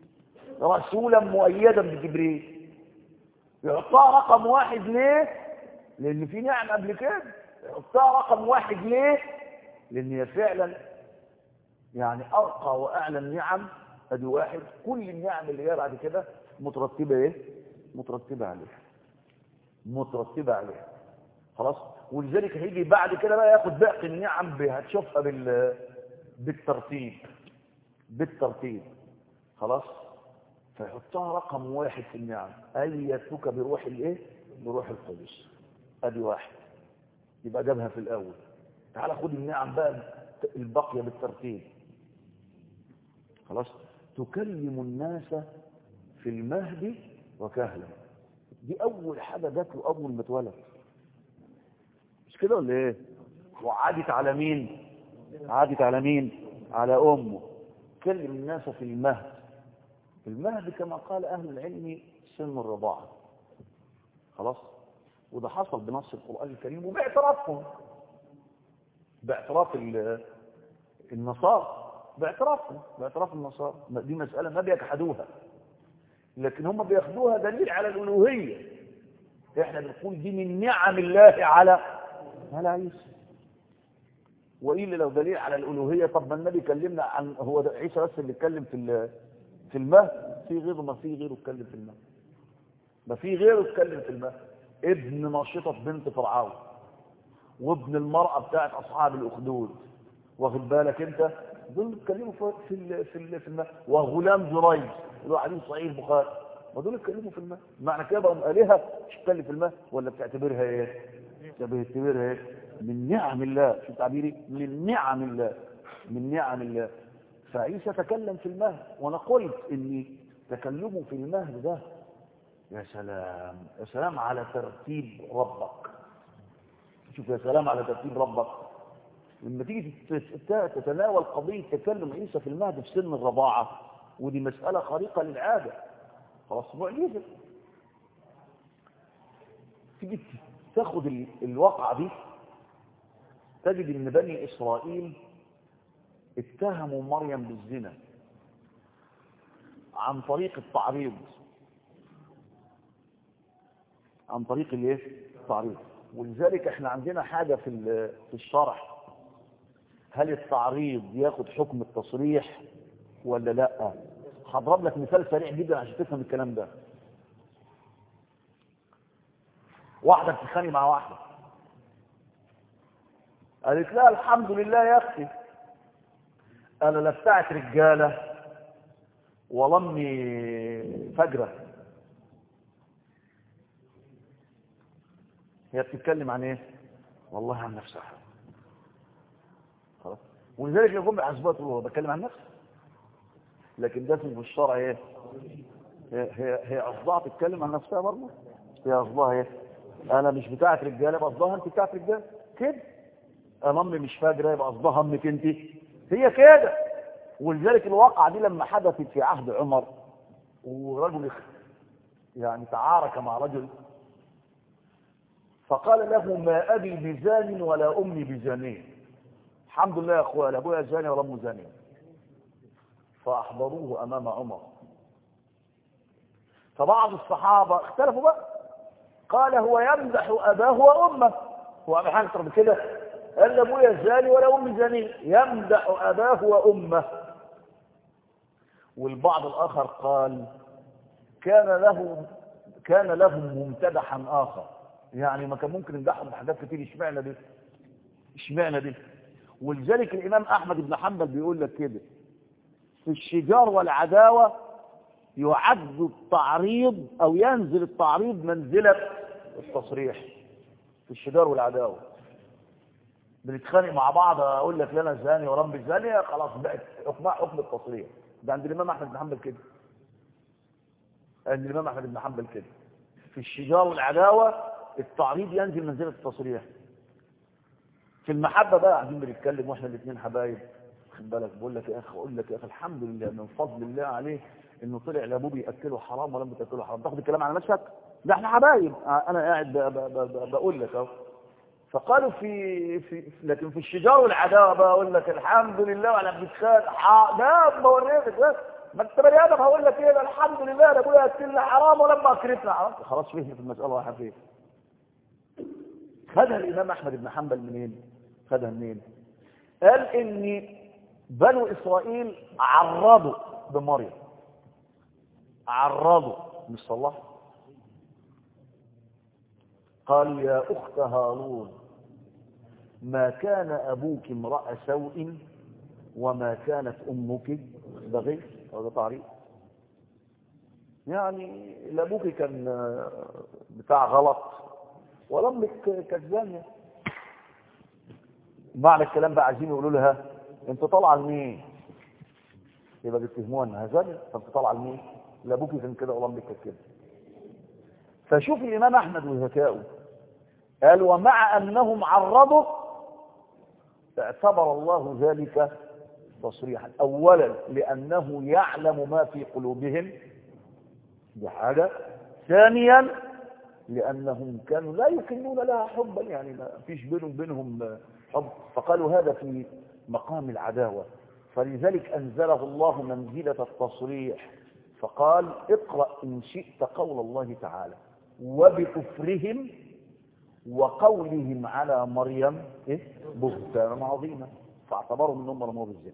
رسولا مؤيدا بجبريل يعطاه رقم واحد ليه لان في نعم قبل كده يعطاه رقم واحد ليه لان هي فعلا يعني ارقى واعلى النعم ادي واحد كل النعم اللي هي بعد كده مترتبه ايه مترتبه عليها مترتبه عليها خلاص ولذلك هيجي بعد كده بقى ياخد باقي النعم هتشوفها بال بالترتيب بالترتيب خلاص فيحطها رقم واحد في النعم ايتك بروح الايه بروح القدس ادي واحد يبقى جابها في الاول تعال خد النعم بقى الباقيه بالترتيب خلاص تكلم الناس في المهد وكهلا دي اول حاجه جات له اول ما اتولد مش كده ولا ايه وعادت على مين عادت على مين على امه كلم الناس في المهد المهد كما قال اهل العلم سن الرضاعه خلاص وده حصل بنص القران الكريم وباعترافهم باعتراف النصارى باعترافهم باعتراف النصارى دي مسألة ما بيجحدوها لكن هم بياخدوها دليل على الألوهية احنا بنقول دي من نعم الله على على عيسى وإلا لو دليل على الألوهية طب ما النبي كلمنا عن هو عيسى بس اللي اتكلم في في المهد في غيره ما في غيره اتكلم في المهد ما في غيره اتكلم في المهد ابن ناشطة بنت فرعون وابن المرأة بتاعت أصحاب الأخدود واخد بالك أنت دول اتكلموا في في في, في الماء وغلام جريج اللي هو حديث صحيح البخاري ما دول اتكلموا في الماء معنى كده بقى آلهة مش بتتكلم في الماء ولا بتعتبرها ايه؟ بتعتبرها ايه؟ من نعم الله شو تعبيري؟ من نعم الله من نعم الله فعيسى تكلم في المهد وانا قلت ان تكلمه في المهد ده يا سلام يا سلام على ترتيب ربك شوف يا سلام على ترتيب ربك لما تيجي تتناول قضية تكلم عيسى في المهد في سن الرضاعة ودي مسألة خارقة للعادة خلاص معجزة تيجي تاخد الواقعة دي تجد ان بني اسرائيل اتهموا مريم بالزنا عن طريق التعريض عن طريق الايه التعريض ولذلك احنا عندنا حاجة في في الشرح هل التعريض ياخد حكم التصريح ولا لا هضرب لك مثال سريع جدا عشان تفهم الكلام ده واحدة بتتخانق مع واحدة قالت لها الحمد لله يا اختي انا لا بتاعت رجاله ولا امي فجره هي بتتكلم عن ايه والله عن نفسها خلاص ولذلك يقوم بحسبات هو بتكلم عن نفسي لكن ده في الشرع ايه هي هي هي قصدها تتكلم عن نفسها برضه هي قصدها ايه انا مش بتاعت رجاله يبقى قصدها انت بتاعت رجاله كده انا امي مش فاجره يبقى قصدها امك انت هي كده ولذلك الواقعه دي لما حدثت في عهد عمر ورجل يعني تعارك مع رجل فقال له ما ابي بزان ولا امي بزانيه الحمد لله يا اخويا لا ابويا زاني ولا امه زانيه فاحضروه امام عمر فبعض الصحابه اختلفوا بقى قال هو يمدح اباه وامه هو ابي حاجه اكتر من كده قال لا ابويا زاني ولا امي زانيه يمدح اباه وامه والبعض الاخر قال كان له كان لهم ممتدحا اخر يعني ما كان ممكن يمدحهم بحاجات كتير اشمعنى دي اشمعنى دي ولذلك الامام احمد بن حنبل بيقول لك كده في الشجار والعداوه يعد التعريض او ينزل التعريض منزله التصريح في الشجار والعداوه بنتخانق مع بعض اقول لك لا انا زاني ورب زاني خلاص بقت حكمها حكم التصريح ده عند الامام احمد بن حنبل كده عند الامام احمد بن حنبل كده في الشجار والعداوه التعريض ينزل منزله التصريح في المحبه بقى قاعدين بنتكلم واحنا الاثنين حبايب خد بالك بقول لك يا اخي اقول لك يا اخي الحمد لله من فضل الله عليه انه طلع لابوه بياكله حرام ولم بتاكله حرام تاخد الكلام على نفسك ده احنا حبايب انا قاعد ب- ب- ب- بقول لك اهو فقالوا في, في لكن في الشجار والعداوه بقى اقول لك الحمد لله ولا بنتخانق ح- ده بوريك بس ما انت بني ادم هقول لك ايه ده الحمد لله ده ابويا اكلنا حرام ولما اكلتنا حرام خلاص فهمت المساله رايحه فين خدها الامام احمد بن حنبل منين خدها منين قال ان بنو اسرائيل عرضوا بمريم عرضوا مش صلحوا قال يا اخت هارون ما كان ابوك امرا سوء وما كانت امك بغي هذا تعريف يعني لا ابوك كان بتاع غلط ولا امك كانت زانيه معنى الكلام بقى عايزين يقولوا لها انت طالعه لمين يبقى بيتهموها انها زانيه فانت طالعه لمين لا ابوك كان كده ولا امك كانت كده فشوف الامام احمد وذكائه قال ومع انهم عرضوا اعتبر الله ذلك تصريحا اولا لانه يعلم ما في قلوبهم دي حاجه ثانيا لانهم كانوا لا يكنون لها حبا يعني ما فيش بينهم بينهم حب فقالوا هذا في مقام العداوه فلذلك انزله الله منزله التصريح فقال اقرا ان شئت قول الله تعالى وبكفرهم وقولهم على مريم إيه؟ بهتانا عظيما فاعتبروا انهم رموه بالزنا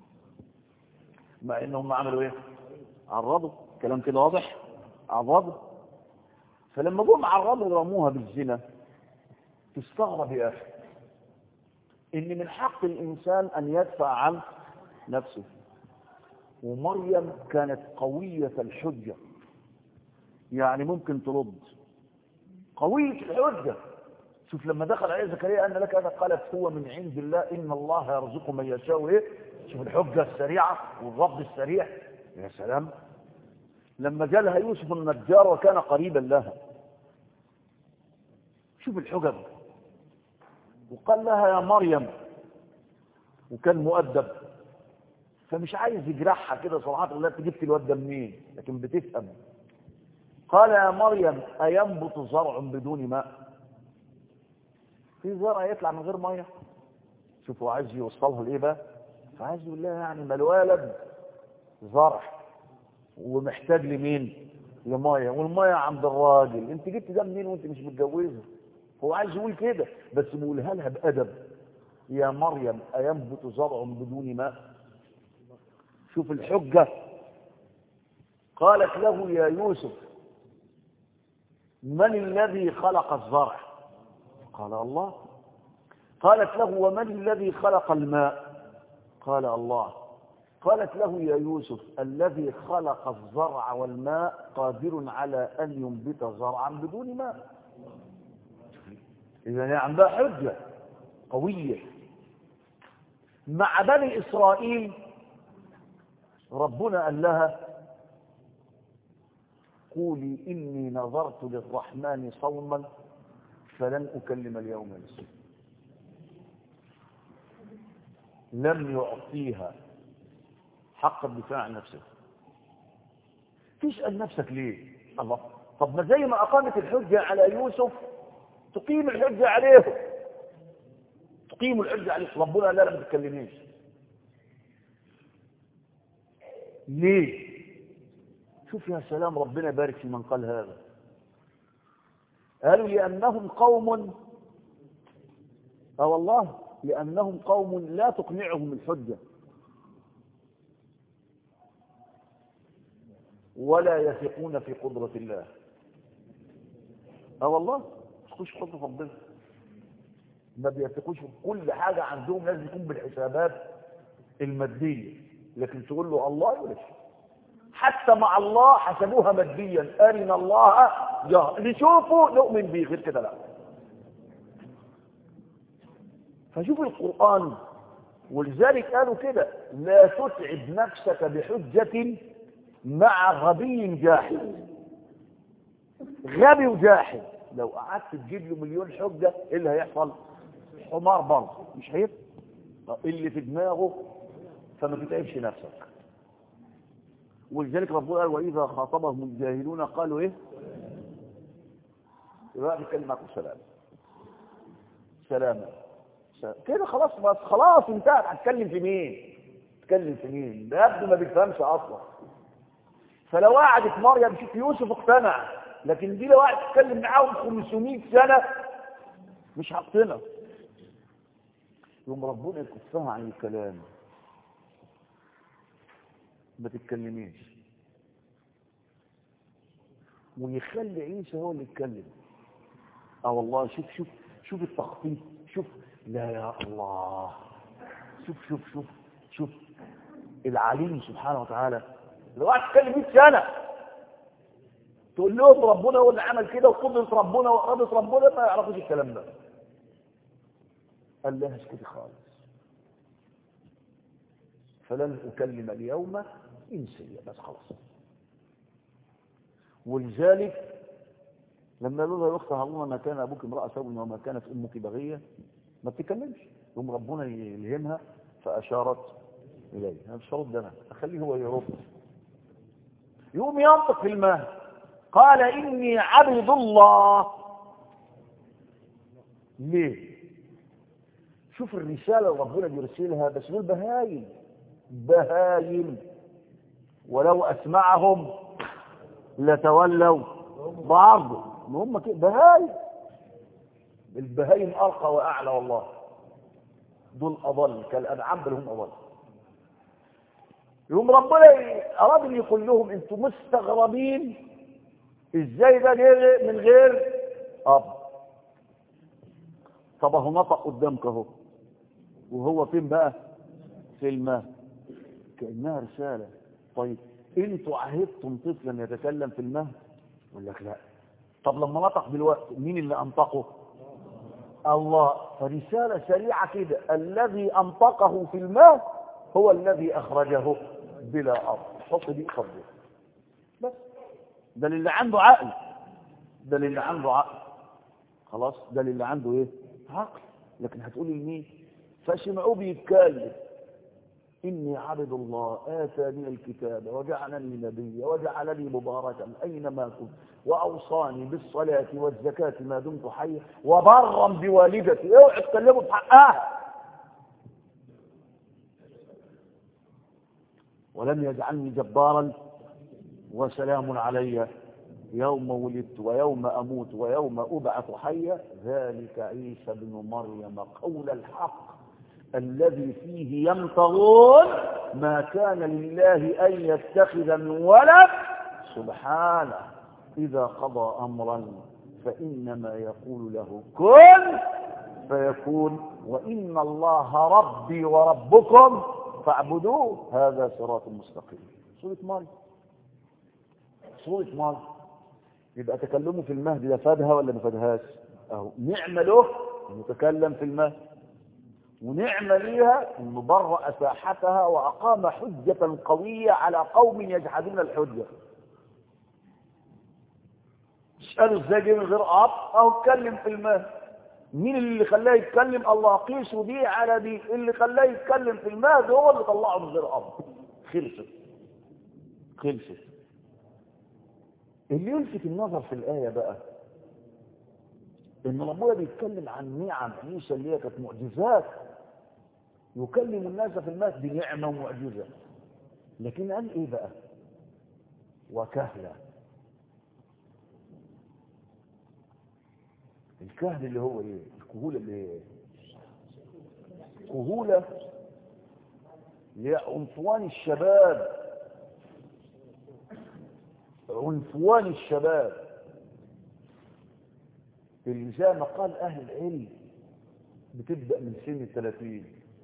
مع انهم عملوا ايه عرضوا كلام كده واضح عرضوا فلما جم عرضوا رموها بالزنا تستغرب يا اخي ان من حق الانسان ان يدفع عن نفسه ومريم كانت قوية الحجة يعني ممكن ترد قوية الحجة شوف لما دخل عليه زكريا أن لك هذا قالت هو من عند الله إن الله يرزق من يشاء إيه شوف الحجة السريعة والرفض السريع يا سلام لما جالها يوسف النجار وكان قريبا لها شوف الحجج وقال لها يا مريم وكان مؤدب فمش عايز يجرحها كده صراحة الله انت جبت الواد ده منين لكن بتفهم قال يا مريم أينبت زرع بدون ماء في زرع يطلع من غير ميه شوفوا عايز يوصلها لايه بقى فعايز يقول لها يعني ما الولد زرع ومحتاج لمين لميه والميه عند الراجل انت جبت ده منين وانت مش متجوزه هو عايز يقول كده بس بيقولها لها بادب يا مريم اينبت زرع بدون ماء شوف الحجه قالت له يا يوسف من الذي خلق الزرع قال الله قالت له ومن الذي خلق الماء قال الله قالت له يا يوسف الذي خلق الزرع والماء قادر على أن ينبت زرعا بدون ماء إذا هي عندها حجة قوية مع بني إسرائيل ربنا قال لها قولي إني نظرت للرحمن صوما فلن أكلم اليوم نسيا لم يعطيها حق الدفاع عن نفسه تسأل نفسك ليه الله طب ما زي ما أقامت الحجة على يوسف تقيم الحجة عليه تقيم الحجة عليه ربنا لا لا ما تتكلميش ليه شوف يا سلام ربنا بارك في من قال هذا قالوا لأنهم قوم اه والله لأنهم قوم لا تقنعهم الحجة ولا يثقون في قدرة الله اه والله يثقوش في قدرة ربنا ما بيثقوش في كل حاجة عندهم لازم يكون بالحسابات المادية لكن تقول له الله يقول لك حتى مع الله حسبوها ماديا أرنا الله جهر نشوفه نؤمن به غير كده لا فشوف القرآن ولذلك قالوا كده لا تتعب نفسك بحجة مع غبي جاحد غبي وجاحد لو قعدت تجيب له مليون حجة ايه اللي هيحصل حمار برضه مش هيفهم اللي في دماغه فما تتعبش نفسك ولذلك ربنا قال واذا خاطبهم الجاهلون قالوا ايه يبقى بيتكلم معكم سلام سلام كده خلاص بس خلاص انتهت هتكلم في مين تتكلم في مين ده ابنه ما بيفهمش اصلا فلو قعدت مريم شوف يوسف اقتنع لكن دي لو قعدت تتكلم معاهم 500 سنه مش هقتنع يوم ربنا يكفها عن الكلام ما تتكلميش ويخلي عيسى هو اللي يتكلم اه والله شوف شوف شوف التخطيط شوف لا يا الله شوف شوف شوف شوف العليم سبحانه وتعالى لو قعدت تتكلم 100 سنه تقول لهم ربنا هو اللي عمل كده وقدرة ربنا وإرادة ربنا ما يعرفوش الكلام ده قال لها اسكتي خالص فلن أكلم اليوم إنسيا بس خلاص ولذلك لما قالوا لها يا اخت هارون ما كان ابوك امراه سوء وما كانت امك بغيه ما بتتكلمش يوم ربنا يلهمها فاشارت اليه انا مش هرد انا اخليه هو يرد يقوم ينطق في الماء قال اني عبد الله ليه شوف الرساله اللي ربنا بيرسلها بس دول بهايم بهايم ولو اسمعهم لتولوا بعض ما هم كده بهايم البهايم ارقى واعلى والله دول اضل كالانعام بل هم اضل يوم ربنا اراد ان يقول لهم انتم مستغربين ازاي ده غير من غير اب طب اهو نطق قدامك اهو وهو فين بقى في الماء كانها رساله طيب انتوا عهدتم طفلا يتكلم في المهد يقول لك لا طب لما نطق دلوقتي مين اللي انطقه الله فرسالة سريعة كده الذي انطقه في المهد هو الذي اخرجه بلا ارض حط دي قصده بس ده اللي عنده عقل ده اللي عنده عقل خلاص ده اللي عنده ايه عقل لكن هتقولي لمين فسمعوه بيتكلم إني عبد الله آتاني الكتاب وجعلني نبيا وجعلني مباركا أينما كنت وأوصاني بالصلاة والزكاة ما دمت حيا وبرا بوالدتي اوعى تكلموا بحقها ولم يجعلني جبارا وسلام علي يوم ولدت ويوم أموت ويوم أبعث حيا ذلك عيسى بن مريم قول الحق الذي فيه يمتغون ما كان لله أن يتخذ من ولد سبحانه إذا قضى أمرا فإنما يقول له كن فيكون وإن الله ربي وربكم فاعبدوه هذا صراط مستقيم سورة مريم سورة مريم يبقى تكلمه في المهد ده فادها ولا ما فادهاش اهو نعمة له المتكلم في المهد ونعمة ليها انه برأ ساحتها واقام حجة قوية على قوم يجحدون الحجة اسألوا ازاي جه من غير اب اهو اتكلم في المهد مين اللي خلاه يتكلم الله قيسوا دي على دي اللي خلاه يتكلم في المهد هو اللي طلعه من غير اب خلصت خلصت اللي يلفت النظر في الآية بقى إن ربنا بيتكلم عن نعم عيسى اللي هي كانت معجزات يكلم الناس في المهد بنعمة ومعجزة لكن قال إيه بقى وكهلا الكهل اللي هو إيه الكهولة اللي هي إيه كهولة اللي هي عنفوان الشباب عنفوان الشباب اللي زي ما قال أهل العلم بتبدأ من سن الثلاثين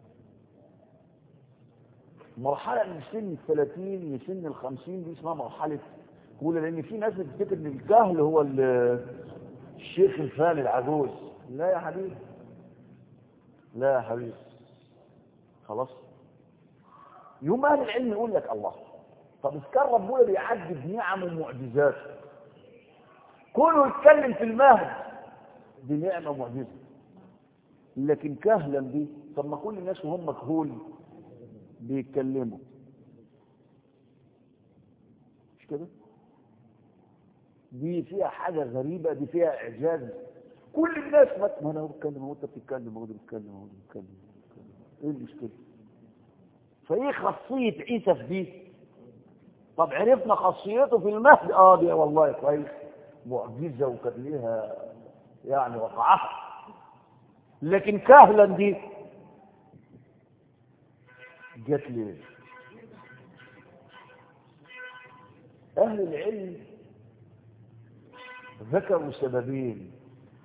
مرحلة من سن الثلاثين لسن الخمسين دي اسمها مرحلة كهولة لأن في ناس بتفتكر إن الكهل هو الشيخ الفاني العجوز لا يا حبيبي لا يا حبيبي خلاص يوم أهل العلم يقول لك الله طب إذ كان ربنا بيعدي بنعم ومعجزات كله يتكلم في المهد دي نعمة ومعجزة لكن كهلا دي طب ما كل الناس وهم كهول بيتكلموا مش كده دي فيها حاجة غريبة دي فيها إعجاز كل الناس ما أنا بتكلم وأنت بتتكلم وأنت بتتكلم وأنت بتتكلم إيه المشكلة فإيه خاصية عيسى في دي طب عرفنا خاصيته في المهد اه دي والله كويس معجزه وكانت ليها يعني وقعها لكن كهلا دي جت ليه اهل العلم ذكروا سببين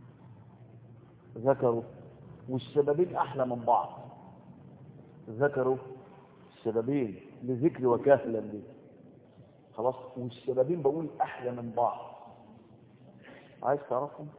ذكروا والسببين احلى من بعض ذكروا السببين لذكر وكهلا دي خلاص والسببين بقول احلى من بعض عايز تعرفهم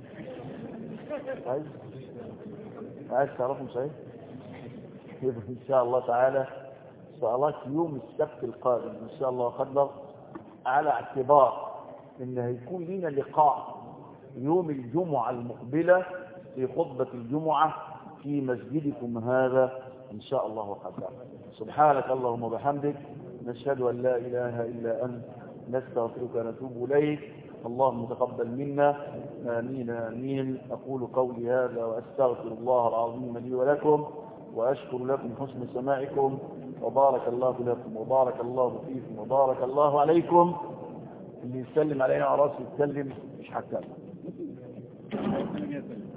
عايز عايز تعرفهم صحيح يبقى ان شاء الله تعالى صلاه يوم السبت القادم ان شاء الله قدر على اعتبار ان هيكون لنا لقاء يوم الجمعه المقبله في خطبه الجمعه في مسجدكم هذا ان شاء الله قدر سبحانك اللهم وبحمدك نشهد أن لا إله إلا أنت نستغفرك ونتوب إليك اللهم تقبل منا آمين آمين أقول قولي هذا وأستغفر الله العظيم لي ولكم وأشكر لكم حسن سماعكم وبارك الله لكم وبارك الله فيكم وبارك الله عليكم اللي يسلم علينا على راسه يتكلم مش هتكلم